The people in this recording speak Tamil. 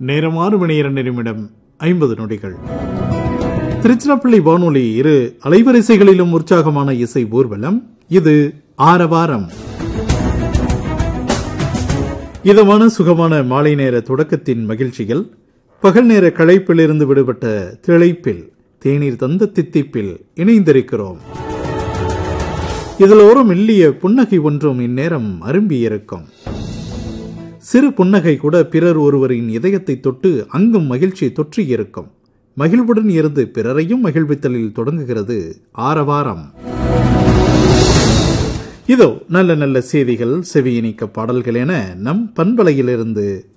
நேரம் ஆறு மணி இரண்டு நிமிடம் ஐம்பது நொடிகள் திருச்சிராப்பள்ளி வானொலி இரு அலைவரிசைகளிலும் உற்சாகமான இசை ஊர்வலம் இது ஆரவாரம் இதமான சுகமான மாலை நேர தொடக்கத்தின் மகிழ்ச்சிகள் பகல் நேர களைப்பிலிருந்து விடுபட்ட திளைப்பில் தேநீர் தந்த தித்திப்பில் இணைந்திருக்கிறோம் இதில் ஒரு மெல்லிய புன்னகை ஒன்றும் இந்நேரம் அரும்பியிருக்கும் சிறு புன்னகை கூட பிறர் ஒருவரின் இதயத்தை தொட்டு அங்கும் மகிழ்ச்சி தொற்றியிருக்கும் மகிழ்வுடன் இருந்து பிறரையும் மகிழ்வித்தலில் தொடங்குகிறது ஆரவாரம் இதோ நல்ல நல்ல செய்திகள் செவியினிக்க பாடல்கள் என நம் பண்பலையிலிருந்து